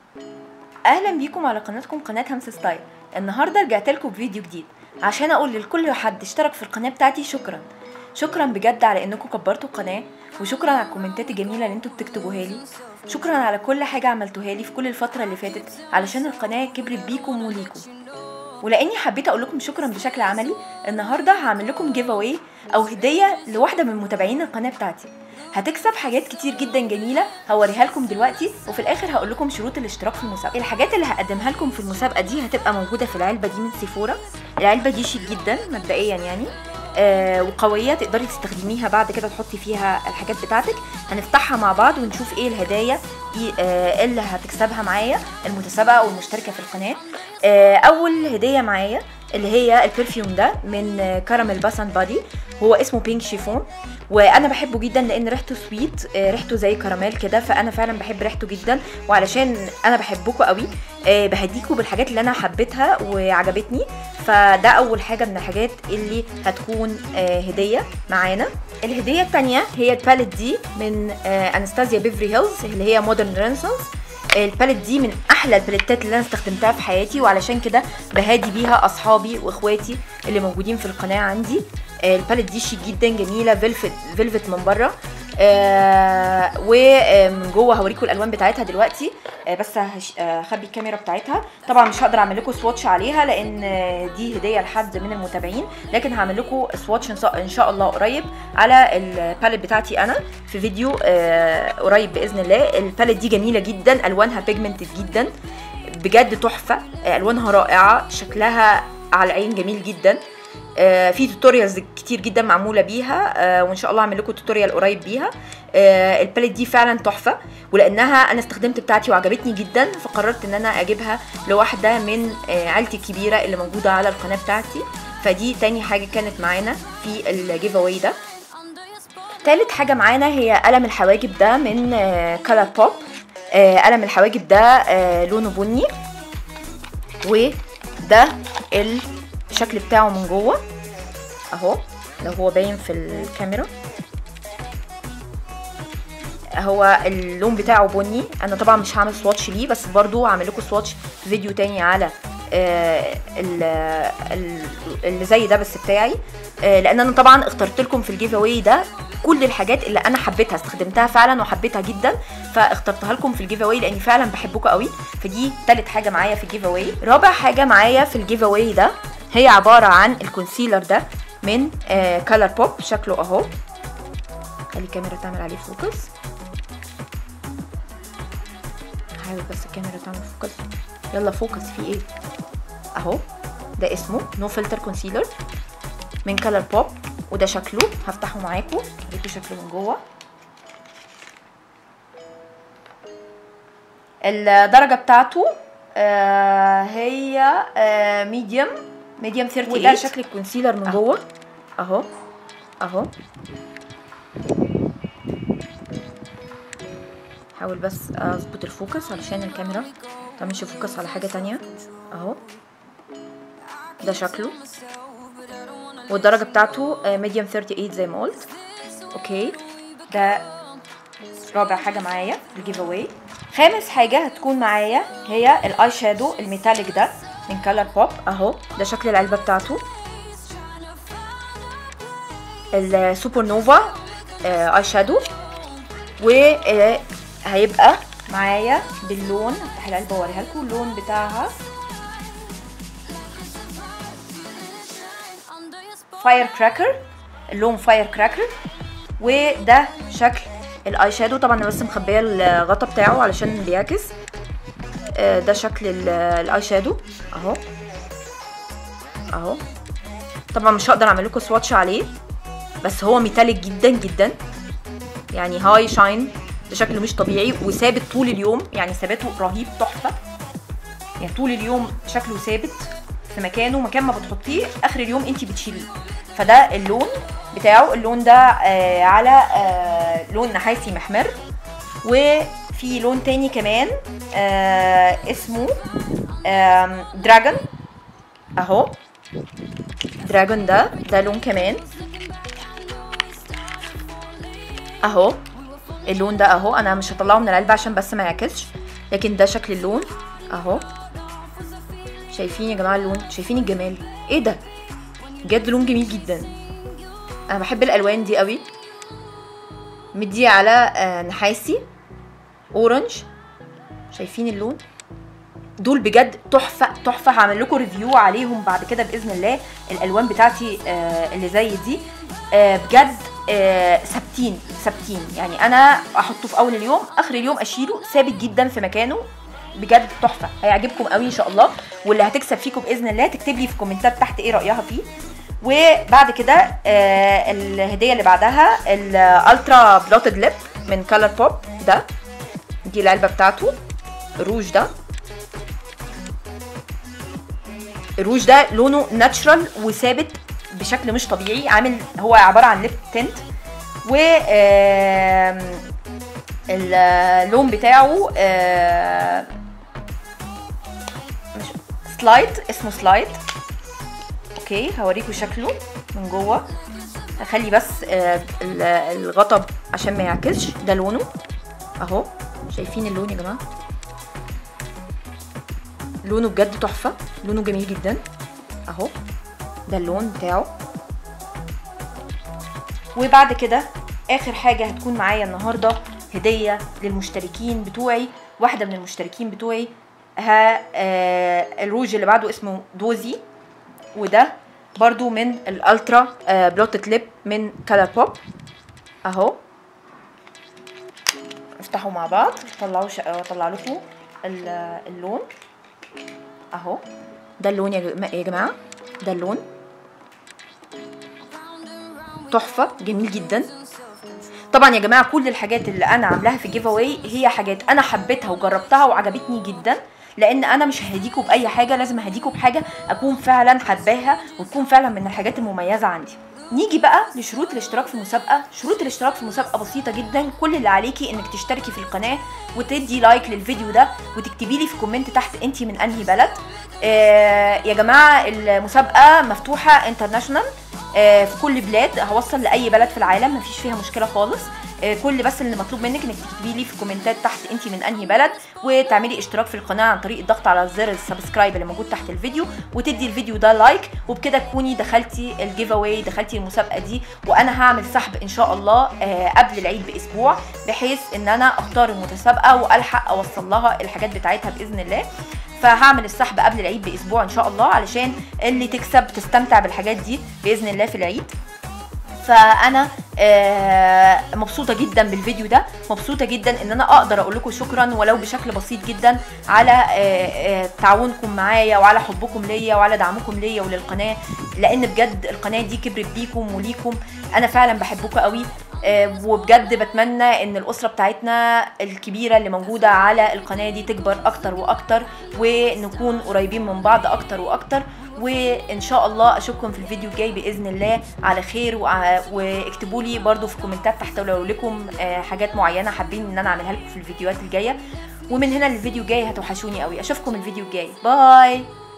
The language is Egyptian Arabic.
اهلا بيكم على قناتكم قناه همس ستايل النهارده رجعت لكم بفيديو جديد عشان اقول لكل حد اشترك في القناه بتاعتي شكرا شكرا بجد على انكم كبرتوا القناه وشكرا على الكومنتات الجميله اللي انتوا بتكتبوها لي شكرا على كل حاجه عملتوها لي في كل الفتره اللي فاتت علشان القناه كبرت بيكم وليكم ولاني حبيت اقول لكم شكرا بشكل عملي النهارده هعمل لكم جيف اواي او هديه لواحده من متابعين القناه بتاعتي هتكسب حاجات كتير جدا جميله هوريها لكم دلوقتي وفي الاخر هقول لكم شروط الاشتراك في المسابقه الحاجات اللي هقدمها لكم في المسابقه دي هتبقى موجوده في العلبه دي من سيفورا العلبه دي شيك جدا مبدئيا يعني آه وقويه تقدري تستخدميها بعد كده تحطي فيها الحاجات بتاعتك هنفتحها مع بعض ونشوف ايه الهدايا إيه آه اللي هتكسبها معايا المتسابقه والمشتركه في القناه آه اول هديه معايا اللي هي البرفيوم ده من آه، كراميل باس اند بادي هو اسمه بينك شيفون وانا بحبه جدا لان ريحته سويت آه، ريحته زي كراميل كده فانا فعلا بحب ريحته جدا وعلشان انا بحبكم قوي آه، بهديكوا بالحاجات اللي انا حبيتها وعجبتني فده اول حاجه من الحاجات اللي هتكون آه، هديه معانا الهديه الثانيه هي الباليت دي من آه، انستازيا بيفري هيلز اللي هي مودرن رينسانس الباليت دي من احلى الباليتات اللي انا استخدمتها في حياتي وعلشان كده بهادي بيها اصحابي واخواتي اللي موجودين في القناه عندي آه، الباليت دي شيك جدا جميله فيلفت فيلفت من بره آه ومن جوه هوريكم الالوان بتاعتها دلوقتي آه بس هش- آه، هخبي الكاميرا بتاعتها طبعا مش هقدر اعمل لكم سواتش عليها لان آه، دي هديه لحد من المتابعين لكن هعمل لكم سواتش إن شاء- ان شاء الله قريب على الباليت بتاعتي انا في فيديو آه قريب باذن الله الباليت دي جميله جدا الوانها بيجمنتد جدا بجد تحفه آه، الوانها رائعه شكلها على العين جميل جدا آه، في توتوريالز كتير جدا معموله بيها آه، وان شاء الله اعمل لكم توتوريال قريب بيها آه، الباليت دي فعلا تحفه ولانها انا استخدمت بتاعتي وعجبتني جدا فقررت ان انا اجيبها لواحده من آه، عيلتي الكبيره اللي موجوده على القناه بتاعتي فدي تاني حاجه كانت معانا في الجيف اواي ده تالت حاجه معانا هي قلم الحواجب ده من كلر بوب قلم الحواجب ده آه، لونه بني وده الشكل بتاعه من جوه اهو لو هو باين في الكاميرا هو اللون بتاعه بني انا طبعا مش هعمل سواتش ليه بس برضو هعمل لكم سواتش في فيديو تاني على آه، ال- ال- اللي زي ده بس بتاعي آه، لان انا طبعا اخترت لكم في الجيف اواي ده كل الحاجات اللي انا حبيتها استخدمتها فعلا وحبيتها جدا فاخترتها لكم في الجيف اواي لاني فعلا بحبكم قوي فدي تالت حاجه معايا في الجيف اواي رابع حاجه معايا في الجيف اواي ده هي عباره عن الكونسيلر ده من كلر بوب شكله اهو خلي الكاميرا تعمل عليه فوكس حاول بس الكاميرا تعمل فوكس يلا فوكس في ايه اهو ده اسمه نو فلتر كونسيلر من كلر بوب وده شكله هفتحه معاكم اوريكم شكله من جوه الدرجه بتاعته آه هي ميديوم ميديوم 38 وده شكل الكونسيلر من جوه اهو اهو حاول بس اظبط الفوكس علشان الكاميرا متعملش فوكس على حاجه تانية اهو ده شكله والدرجه بتاعته ميديوم 38 زي ما قلت اوكي ده رابع حاجه معايا في الجيف اواي خامس حاجه هتكون معايا هي الاي شادو الميتاليك ده من كلر بوب اهو ده شكل العلبه بتاعته السوبر نوفا آه، اي شادو وهيبقى معايا باللون افتح العلبه واوريها لكم اللون بتاعها فاير كراكر اللون فاير كراكر وده شكل الاي شادو طبعا انا بس مخبيه الغطا بتاعه علشان بيعكس آه، ده شكل ال- الاي شادو اهو اهو طبعا مش هقدر اعمل لكم سواتش عليه بس هو ميتاليك جدا جدا يعني هاي شاين بشكل مش طبيعي وثابت طول اليوم يعني ثباته رهيب تحفه يعني طول اليوم شكله ثابت في مكانه مكان ما بتحطيه اخر اليوم انت بتشيليه فده اللون بتاعه اللون ده آه على آه لون نحاسي محمر وفي لون تاني كمان آه اسمه آم، دراجون اهو دراجون ده ده لون كمان اهو اللون ده اهو انا مش هطلعه من العلبه عشان بس ما يعكسش لكن ده شكل اللون اهو شايفين يا جماعه اللون شايفين الجمال ايه ده بجد لون جميل جدا انا بحب الالوان دي قوي مدي على آه، نحاسي اورنج شايفين اللون دول بجد تحفه تحفه هعمل لكم ريفيو عليهم بعد كده باذن الله الالوان بتاعتي آه، اللي زي دي آه، بجد آه، ثابتين ثابتين يعني انا احطه في اول اليوم اخر اليوم اشيله ثابت جدا في مكانه بجد تحفه هيعجبكم قوي ان شاء الله واللي هتكسب فيكم باذن الله تكتب لي في الكومنتات تحت ايه رايها فيه وبعد كده آه الهديه اللي بعدها الالترا بلوتد ليب من كلر بوب ده دي العلبه بتاعته الروج ده الروج ده لونه ناتشرال وثابت بشكل مش طبيعي عامل هو عباره عن ليب تنت و آم، اللون بتاعه آه، مش سلايد اسمه سلايد اوكي هوريكم شكله من جوه هخلي بس آه، ال- الغطا عشان ما يعكسش ده لونه اهو شايفين اللون يا جماعه لونه بجد تحفه لونه جميل جدا اهو ده اللون بتاعه وبعد كده اخر حاجه هتكون معايا النهارده هديه للمشتركين بتوعي واحده من المشتركين بتوعي ها آه الروج اللي بعده اسمه دوزي وده برضو من الالترا آه بلوتت ليب من كالر بوب اهو افتحوا مع بعض طلعوا ش... طلع لكم ال- اللون اهو ده اللون يا جم- يا جماعه ده اللون تحفه جميل جدا طبعا يا جماعه كل الحاجات اللي انا عاملاها في الجيف اواي هي حاجات انا حبيتها وجربتها وعجبتني جدا لان انا مش ههديكوا باي حاجه لازم اهديكوا بحاجه اكون فعلا حباها وتكون فعلا من الحاجات المميزه عندي نيجي بقى لشروط الاشتراك في المسابقه شروط الاشتراك في المسابقه بسيطه جدا كل اللي عليكي انك تشتركي في القناه وتدي لايك للفيديو ده وتكتبي لي في كومنت تحت انت من انهي بلد آه يا جماعه المسابقه مفتوحه انترناشونال آه، في كل بلاد هوصل لاي بلد في العالم مفيش فيها مشكله خالص آه، كل بس اللي مطلوب منك انك تكتبي لي في الكومنتات تحت انت من انهي بلد وتعملي اشتراك في القناه عن طريق الضغط على زر السبسكرايب اللي موجود تحت الفيديو وتدي الفيديو ده لايك وبكده تكوني دخلتي الجيف اواي دخلتي المسابقه دي وانا هعمل سحب ان شاء الله آه، قبل العيد باسبوع بحيث ان انا اختار المتسابقه والحق اوصل لها الحاجات بتاعتها باذن الله فهعمل السحب قبل العيد باسبوع ان شاء الله علشان اللي تكسب تستمتع بالحاجات دي باذن الله في العيد فانا آه، مبسوطه جدا بالفيديو ده مبسوطه جدا ان انا اقدر اقول لكم شكرا ولو بشكل بسيط جدا على آه، آه، تعاونكم معايا وعلى حبكم ليا وعلى دعمكم ليا وللقناه لان بجد القناه دي كبرت بيكم وليكم انا فعلا بحبكم قوي آه، وبجد بتمنى ان الاسره بتاعتنا الكبيره اللي موجوده على القناه دي تكبر اكتر واكتر ونكون قريبين من بعض اكتر واكتر وان شاء الله اشوفكم في الفيديو الجاي باذن الله على خير وع- واكتبوا لي برضو في الكومنتات تحت لو لكم آه، حاجات معينه حابين ان انا اعملها لكم في الفيديوهات الجايه ومن هنا للفيديو الجاي هتوحشوني قوي اشوفكم الفيديو الجاي باي